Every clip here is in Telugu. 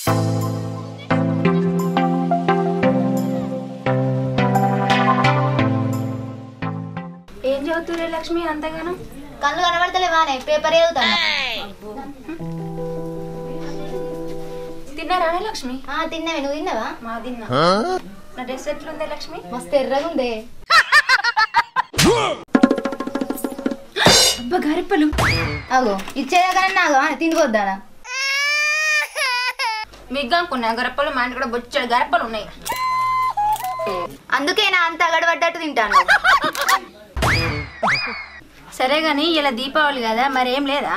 ఏం చదువుతురే లక్ష్మి అంతగానో కళ్ళు కనబడతలేవానే పేపర్ చదువుతాను తిన్నారా లక్ష్మి ఆ తిన్నావే నువ్వు తిన్నావా మా తిన్నా నా డ్రెస్ ఎట్లుంది లక్ష్మి మస్తు ఎర్రగా ఉందే అబ్బా గరిపలు అగో ఇచ్చేదాకా నాకు తినిపోద్దానా మీకు అనుకున్నా గరప్పలు మా ఇంటి కూడా బొచ్చడు గరప్పలు ఉన్నాయి అందుకే నా అంత అగడబడ్డట్టు తింటాను సరే గాని ఇలా దీపావళి కదా మరేం లేదా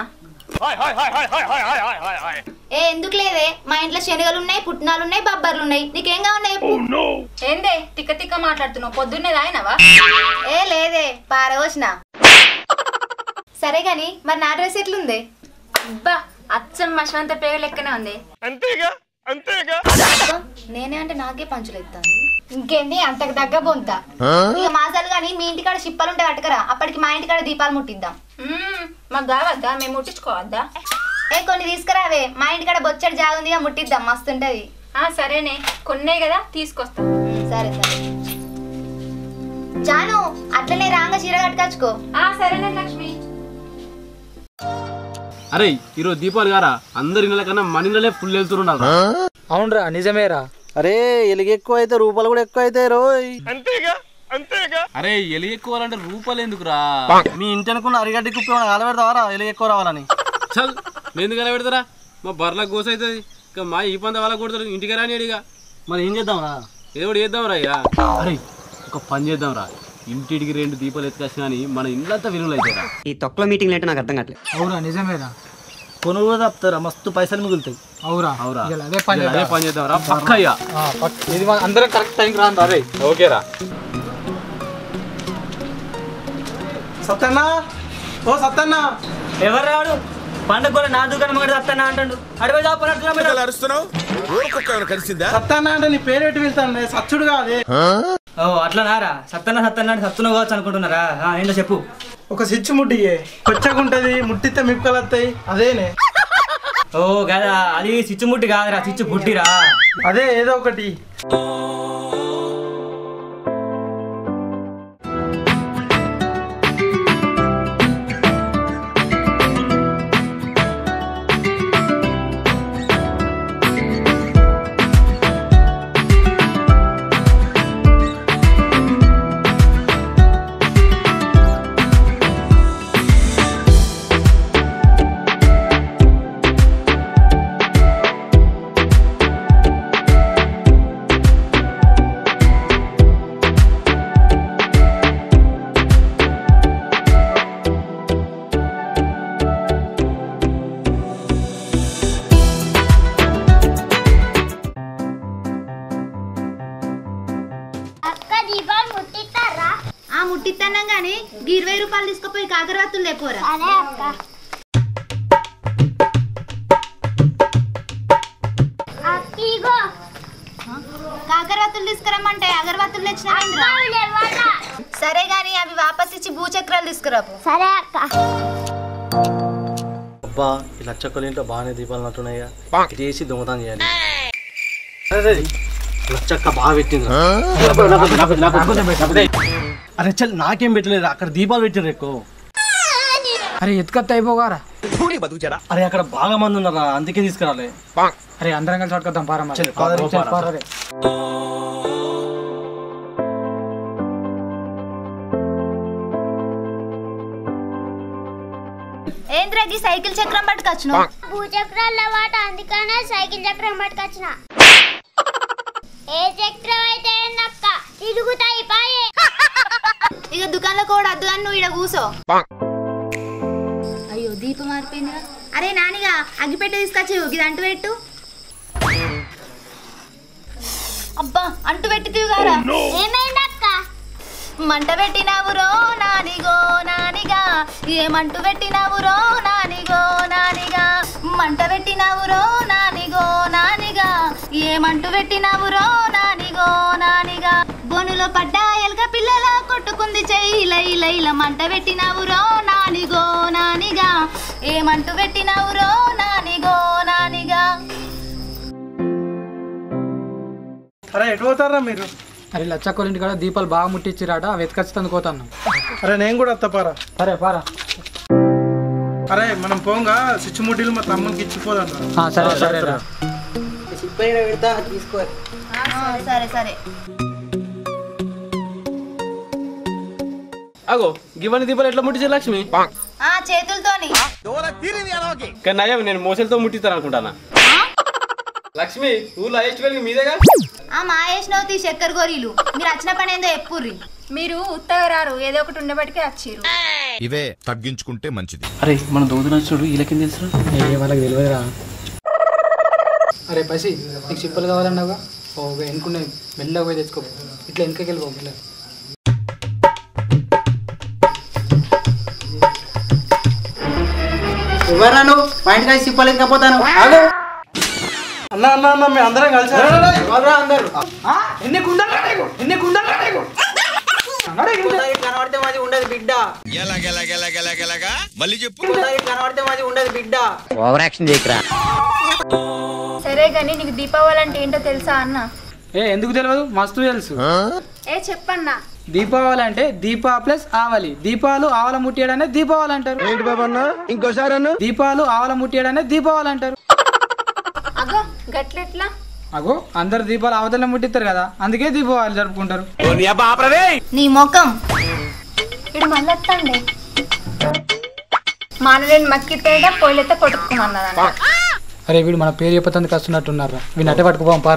ఏ ఎందుకు లేదే మా ఇంట్లో శనగలు ఉన్నాయి పుట్నాలు ఉన్నాయి బొబ్బర్లు ఉన్నాయి నీకేం కావాలి ఏందే తిక్క తిక్క మాట్లాడుతున్నావు పొద్దున్నే తాగినావా ఏ లేదే పారవచ్చిన సరే గాని మరి నా డ్రెస్ ఎట్లుంది అబ్బా అచ్చం మశ్వంత పేగ లెక్కనే ఉంది అబ్బా, నేనే అంటే నాకే పంచులు ఎత్తాను ఇంకేంది అంతకు తగ్గ బొంత ఇక మాసాలు గాని మీ ఇంటికాడ చిప్పలు ఉంటే అటకరా అప్పటికి మా ఇంటికాడ దీపాలు ముట్టిద్దాం మ్మ్, మాకు కావద్దా మేము ముట్టించుకోవద్దా ఏ కొన్ని తీసుకురావే మా ఇంటికాడ బొచ్చడి జాగుందిగా ముట్టిద్దాం మస్తుంటది ఆ సరేనే కొన్నే కదా తీసుకొస్తా ఉమ్, సరే సరే జాను అట్లనే రాంగ చీర కట్టుకొచ్చుకో ఆ సరేనే లక్ష్మి అరే ఈరోజు దీపావళి గారా అందరి ఇళ్ళ కన్నా మన ఇళ్ళనే ఫుల్ వెళ్తున్నారు అవునరా నిజమేరా అరే ఎలుగు ఎక్కువ అయితే రూపాయలు కూడా ఎక్కువ అయితే రోయ్ అరే ఎలి ఎక్కువాలంటే రూపాయలు ఎందుకురా మీ ఇంటి అనుకున్న అరిగడ్డి కుప్పి ఏమైనా కాలబెడతావారా ఎలుగు ఎక్కువ రావాలని చల్ ఎందుకు అలా పెడతారా మా బర్లకు గోస అవుతుంది ఇక మా ఈ పంత వాళ్ళకి కొడతారు ఇంటికి రాని ఇక మరి ఏం చేద్దాంరా ఏదో ఒకటి చేద్దాం రా అయ్యా అరే ఒక పని చేద్దాం రా ఇంటికి రెండు దీపాలు ఎత్తుకొచ్చిన కానీ మన ఇల్లంతా విలువలు అవుతాయి ఈ తొక్కల మీటింగ్లు ఏంటో నాకు అర్థం కావట్లేదు అవురా నిజమేరా కొనుగోలు కూడా తప్పుతారా మస్తు పైసలు మిగులుతాయి అవురా అవురా ఇవాళ అదే పని ఇవాళ అదే పని చేద్దాం రా పక్క అయ్యా ఆ, పక్- ఇది మన- అందరం కరెక్ట్ టైంకి రాను రా రే ఓకేరా సత్తన్న ఓ సత్తన్న ఎవరు రాడు పండుగ కూడా నా దుకాణం కూడా వస్తానా అంటాడు అడవి దాపనట్టున్నా అరుస్తున్నావు ఊరు కుక్క ఏమైనా కలిసిందా సత్తన్న అంటే నీ పేరు పెట్టి వెళ్తాను సచ్చుడు కాదే ఓ అట్లా నారా సత్తన్న సత్తన్న సత్తున కావచ్చు అనుకుంటున్నారా ఆ, ఏంటో చెప్పు ఒక స్విచ్ ముట్టియే కొచ్చగుంటది ముట్టితే మిప్పుకలు వస్తాయి అదేనే ఓ కదా అది చిచ్చుముట్టి కాదురా చిచ్చు బుట్టిరా అదే ఏదో ఒకటి ఆ ముట్టిత్తన్నాం గాని గీ ఇరవై రూపాయలు తీసుకుపోయి కాకరవత్తులు లేపోరా కాకరవత్తులు తీసుకురమ్మంటే అగరవత్తులు తెచ్చిన సరే గాని అవి వాపస్ ఇచ్చి భూచక్రాలు తీసుకురాపు అబ్బా ఈ లచ్చక్కలు ఏంటో బాగానే దీపాలు నట్టున్నాయిగా ఇది వేసి దొంగతనం చేయాలి అరే లచ్చక్క బాగా పెట్టింది అరే చల్ నాకేం పెట్టలేదు అక్కడ దీపాలు పెట్టిర్రు ఎక్కువ అరే ఎత్తుకత్త అయిపోగారా అరే అక్కడ బాగా మంది ఉన్నారా అందుకే తీసుకురాలే అరే అందరం కలిసి పట్టుకొద్దాం పారా మరి. చల్, పారా, చల్, పారా. పారా రే. ఏంద్రగి సైకిల్ చక్రం పట్టుకొచ్చును భూచక్రాల వాట అందుకనే సైకిల్ చక్రం పట్టుకొచ్చిన ఏ చక్రం అయితే ఏందక్క తిరుగుతాయి పాయే ఇక దుకాణంలో కూడా అద్దు అని నువ్వు ఇక్కడ కూసో అయ్యో దీపం మారిపోయిందిగా అరే నానిగా అగ్గిపెట్టె తీసుకొచ్చి ఇది అంటు పెట్టు అబ్బా అంటు పెట్టి తీవుగారా ఏమైందక్క మంట పెట్టినావురో నానిగో నానిగా ఏమంటు పెట్టినావురో నానిగో నానిగా మంట పెట్టినావురో నానిగో నానిగా ఏమంటు పెట్టినావురో నానిగో నానిగా బొనులో పడ్డ ఎలక పిల్లల కొట్టుకుంది చెయ్యి లై లైల మంట పెట్టినావురో నానిగో నానిగా ఏమంటు పెట్టినావురో నానిగో నానిగా అరే ఎటు పోతారా మీరు అరే లచ్చక్కల ఇంటి కాడ దీపాలు బాగా ముట్టించిరాట అవి ఎత్తుకొచ్చి పోతాను అరే నేను కూడా వస్తా సరే పారా అరే మనం పోంగా స్విచ్ ముడ్డీలు మా తమ్మునికి ఇచ్చిపోదన్నా ఆ, సరే సరే రా ఆ, సరే సరే అగో గివని దీపాలు ఎట్లా ముట్టించారు లక్ష్మి ఆ చేతులతోని కానీ నయం నేను మోసలతో ముట్టిస్తాను అనుకుంటానా లక్ష్మి ఊళ్ళో హైయెస్ట్ వెలిగి మీదేగా ఆ మాయేష్నవుతి చక్కెర గోరీలు మీరు వచ్చిన పని ఏందో ఎప్పుర్రి మీరు ఉత్తగా రారు ఏదో ఒకటి ఉండబట్టికే వచ్చిర్రు ఇవే తగ్గించుకుంటే మంచిది అరే మన దోదున చూడు వీళ్ళకి తెలుసు ఏ వాళ్ళకి తెలియదురా అరే పసి నీకు చిప్పలు కావాలన్నావుగా ఓ ఎన్నుకున్నాయి మెల్లగా పోయి తెచ్చుకో ఇట్లా వెనకకి వెళ్ళిపో మెల్లగా ఎవరా నువ్వు మా ఇంటికి సిప్పలు ఎక్కపోతాను అన్న అన్న అన్న మేము అందరం కలిసి అందరు ఎన్ని కుండలు ఎన్ని కుండలు కనబడితే మాది ఉండదు బిడ్డ ఎలాగెలాగెలాగెలాగెలాగా మళ్ళీ చెప్పు కనబడితే మాది ఉండదు బిడ్డ సరే గాని నీకు దీపావళి అంటే ఏంటో తెలుసా అన్న ఏ ఎందుకు తెలియదు మస్తు తెలుసు ఏ చెప్పన్నా దీపావళి అంటే దీపా ప్లస్ ఆవలి దీపాలు ఆవల ముట్టియడానే దీపావళి అంటారు ఏంటి బాబన్న ఇంకోసారి దీపాలు ఆవల ముట్టియడానే దీపావళి అంటారు అగో గట్లెట్లా అగో అందరు దీపాలు అవతల ముట్టిస్తారు కదా అందుకే దీపావళి జరుపుకుంటారు నీ ముఖం ఇడు మళ్ళీ వస్తాండి మానలేని మక్కితేట పొయ్యిలతో కొట్టుకుమన్నదంట అరే వీడు మన పేరు చెప్పతందుకు వస్తున్నట్టున్నారు వీడిని అట్టే పట్టుకుపోం పారా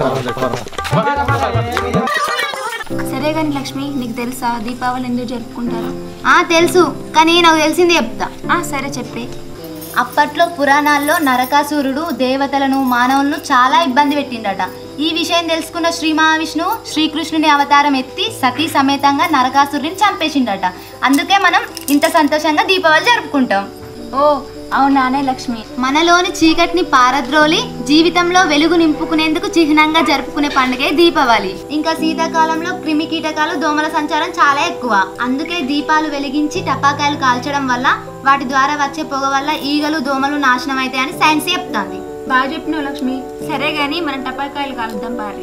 సరే గాని లక్ష్మి నీకు తెలుసా దీపావళి ఎందుకు జరుపుకుంటారు ఆ తెలుసు కానీ నాకు తెలిసింది చెప్తా ఆ సరే చెప్పి అప్పట్లో పురాణాల్లో నరకాసురుడు దేవతలను మానవులను చాలా ఇబ్బంది పెట్టిండట ఈ విషయం తెలుసుకున్న శ్రీ మహావిష్ణువు శ్రీకృష్ణుని అవతారం ఎత్తి సతీ సమేతంగా నరకాసురుడిని చంపేసిండట అందుకే మనం ఇంత సంతోషంగా దీపావళి జరుపుకుంటాం ఓ అవునానే లక్ష్మి మనలోని చీకటిని పారద్రోలి జీవితంలో వెలుగు నింపుకునేందుకు చిహ్నంగా జరుపుకునే పండుగే దీపావళి ఇంకా శీతాకాలంలో క్రిమి కీటకాలు దోమల సంచారం చాలా ఎక్కువ అందుకే దీపాలు వెలిగించి టపాకాయలు కాల్చడం వల్ల వాటి ద్వారా వచ్చే పొగ వల్ల ఈగలు దోమలు నాశనం అవుతాయని సైన్స్ చెప్తాంది బాగా చెప్పినావు లక్ష్మి సరే గాని మనం టపాకాయలు కాలుద్దాం పారి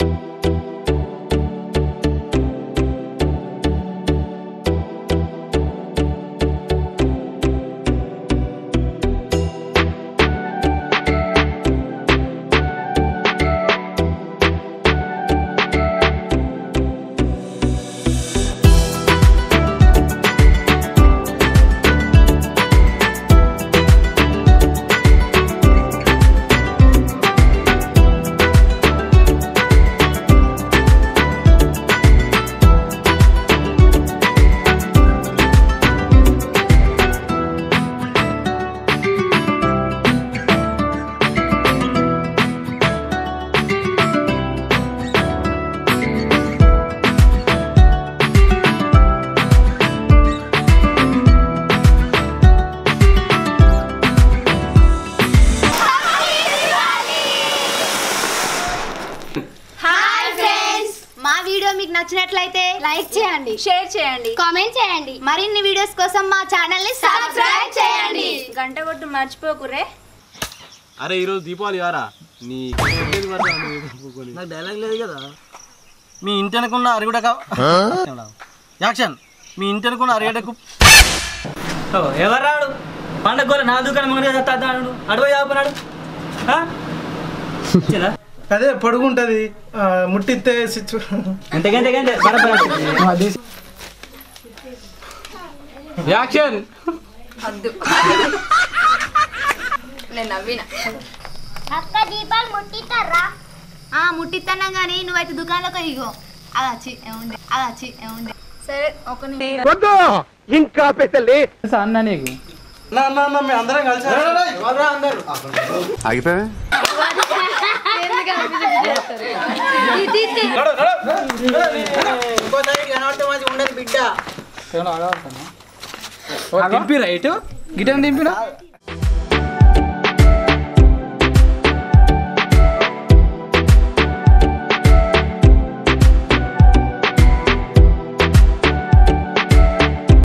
మా వీడియో మీకు నచ్చినట్లయితే లైక్ చేయండి షేర్ చేయండి కామెంట్ చేయండి మరిన్ని వీడియోస్ కోసం మా ఛానల్ ని సబ్స్క్రైబ్ చేయండి గంట కొట్టు మర్చిపోకురే అరే ఈరోజు దీపావళి కారా నీ చెప్పేది మరి రా నువ్వు చెప్పుకొని. నాకు డైలాగ్ లేదు కదా మీ ఇంటి అనుకున్న అరుగుడక యాక్షన్ మీ ఇంటి అనుకున్న అరిగడకు ఎవరు రాడు పండగ గోల నా దుకాణం మంగడి చేస్తాడు అడవి చాపనాడు అదే పొడుగుంటది ఆ, ముట్టిస్తే స్విచ్ ఎంతకంటే కంటే బరబర యాక్షన్ వద్దు నేను నవ్విన అక్క దీపాలు ముట్టిస్తారా ఆ ముట్టిత్తన్నా గానీ నువ్వైతే దుకాణంలోకి ఇగో అలా ఏముంది అలా ఏముంది సరే ఒక నిమిషం తెలుసా అన్న నీకు నా అన్న అన్న మేము అందరం కలిసి అందరు ఇంకోసారి కనబడితే మాది ఉండదు బిడ్డ ఏమన్నా ఆడవాడుతున్నా? ఓ, దింపిరా ఇటు గిటం దింపిరా